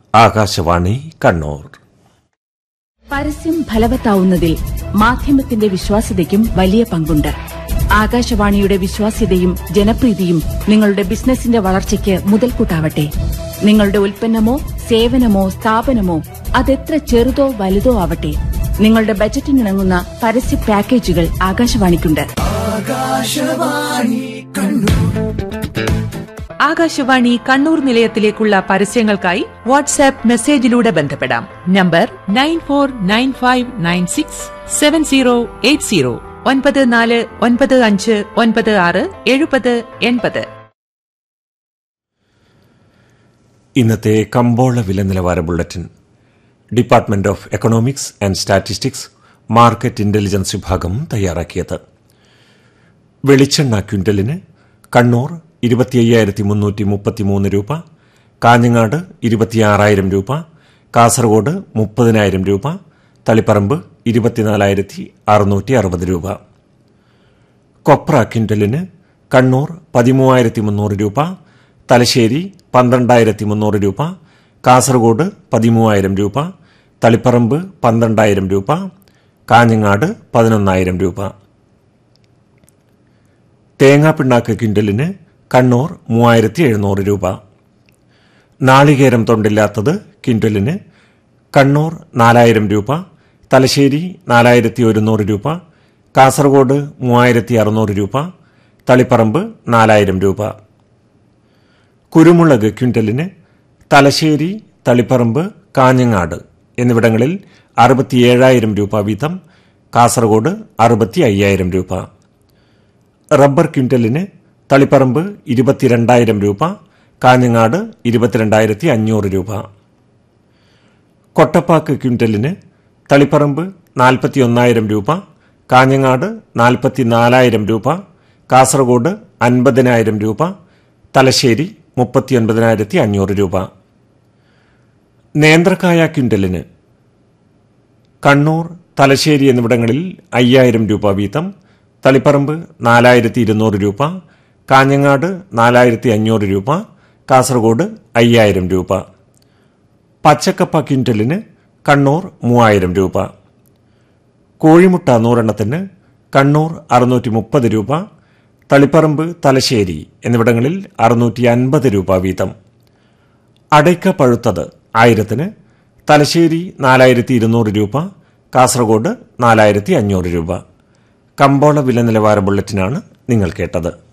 ആകാശവാണി കണ്ണൂർ പരസ്യം ഫലവത്താവുന്നതിൽ മാധ്യമത്തിന്റെ വിശ്വാസ്യതയ്ക്കും വലിയ പങ്കുണ്ട് ആകാശവാണിയുടെ വിശ്വാസ്യതയും ജനപ്രീതിയും നിങ്ങളുടെ ബിസിനസിന്റെ വളർച്ചയ്ക്ക് മുതൽക്കൂട്ടാവട്ടെ നിങ്ങളുടെ ഉൽപ്പന്നമോ സേവനമോ സ്ഥാപനമോ അതെത്ര ചെറുതോ വലുതോ ആവട്ടെ നിങ്ങളുടെ ബജറ്റിനിണങ്ങുന്ന പരസ്യ പാക്കേജുകൾ ആകാശവാണിക്കുണ്ട് ആകാശവാണി കണ്ണൂർ നിലയത്തിലേക്കുള്ള പരസ്യങ്ങൾക്കായി വാട്സാപ്പ് മെസ്സേജിലൂടെ ബന്ധപ്പെടാം number nine four nine five nine six seven zero eight zero ഒൻപത് നാല് ഒൻപത് അഞ്ച് ഒൻപത് ആറ് എഴുപത് എൺപത് ഇന്നത്തെ കമ്പോള വില നിലവാര bulletin department of economics and statistics market intelligence വിഭാഗം തയ്യാറാക്കിയത് വെളിച്ചെണ്ണ ക്വിന്റലിന് കണ്ണൂർ ഇരുപത്തിയ്യായിരത്തി മുന്നൂറ്റി മുപ്പത്തിമൂന്ന് രൂപ കാഞ്ഞങ്ങാട് ഇരുപത്തിയാറായിരം രൂപ കാസർഗോഡ് മുപ്പതിനായിരം രൂപ തളിപ്പറമ്പ് ഇരുപത്തിനാലായിരത്തി അറുന്നൂറ്റി അറുപത് രൂപ കൊപ്ര ക്വിന്റലിന് കണ്ണൂർ പതിമൂവായിരത്തി മുന്നൂറ് രൂപ തലശ്ശേരി പന്ത്രണ്ടായിരത്തി മുന്നൂറ് രൂപ കാസർഗോഡ് പതിമൂവായിരം രൂപ തളിപ്പറമ്പ് പന്ത്രണ്ടായിരം രൂപ കാഞ്ഞങ്ങാട് പതിനൊന്നായിരം രൂപ തേങ്ങാപ്പിണ്ണാക്ക് ക്വിന്റലിന് കണ്ണൂർ മൂവായിരത്തി എഴുന്നൂറ് രൂപ നാളികേരം തൊണ്ടില്ലാത്തത് ക്വിന്റലിന് കണ്ണൂർ നാലായിരം രൂപ തലശ്ശേരി നാലായിരത്തി ഒരുന്നൂറ് രൂപ കാസർഗോഡ് മൂവായിരത്തി അറുന്നൂറ് രൂപ തളിപ്പറമ്പ് നാലായിരം രൂപ കുരുമുളക് ക്വിന്റലിന് തലശ്ശേരി തളിപ്പറമ്പ് കാഞ്ഞങ്ങാട് എന്നിവിടങ്ങളിൽ അറുപത്തിയേഴായിരം രൂപ വീതം കാസർഗോഡ് അറുപത്തി അയ്യായിരം രൂപ റബ്ബർ ക്വിന്റലിന് തളിപ്പറമ്പ് ഇരുപത്തിരണ്ടായിരം രൂപ കാഞ്ഞങ്ങാട് ഇരുപത്തിരണ്ടായിരത്തി അഞ്ഞൂറ് രൂപ കൊട്ടപ്പാക്ക് ക്വിന്റലിന് തളിപ്പറമ്പ് നാൽപ്പത്തിയൊന്നായിരം രൂപ കാഞ്ഞങ്ങാട് നാൽപ്പത്തിനാലായിരം രൂപ കാസർഗോഡ് അൻപതിനായിരം രൂപ തലശ്ശേരി മുപ്പത്തിയൊൻപതിനായിരത്തി അഞ്ഞൂറ് രൂപ നേന്ത്രക്കായ ക്വിന്റലിന് കണ്ണൂർ തലശ്ശേരി എന്നിവിടങ്ങളിൽ അയ്യായിരം രൂപ വീതം തളിപ്പറമ്പ് നാലായിരത്തി ഇരുന്നൂറ് രൂപ കാഞ്ഞങ്ങാട് നാലായിരത്തി അഞ്ഞൂറ് രൂപ കാസർഗോഡ് അയ്യായിരം രൂപ പച്ചക്കപ്പ ക്വിന്റലിന് കണ്ണൂർ മൂവായിരം രൂപ കോഴിമുട്ട നൂറെണ്ണത്തിന് കണ്ണൂർ അറുന്നൂറ്റി മുപ്പത് രൂപ തളിപ്പറമ്പ് തലശ്ശേരി എന്നിവിടങ്ങളിൽ അറുന്നൂറ്റി അൻപത് രൂപ വീതം അടയ്ക്ക പഴുത്തത് ആയിരത്തിന് തലശ്ശേരി നാലായിരത്തി ഇരുന്നൂറ് രൂപ കാസർഗോഡ് നാലായിരത്തി അഞ്ഞൂറ് രൂപ കമ്പോള വില നിലവാര ബുള്ളറ്റിനാണ് നിങ്ങൾ കേട്ടത്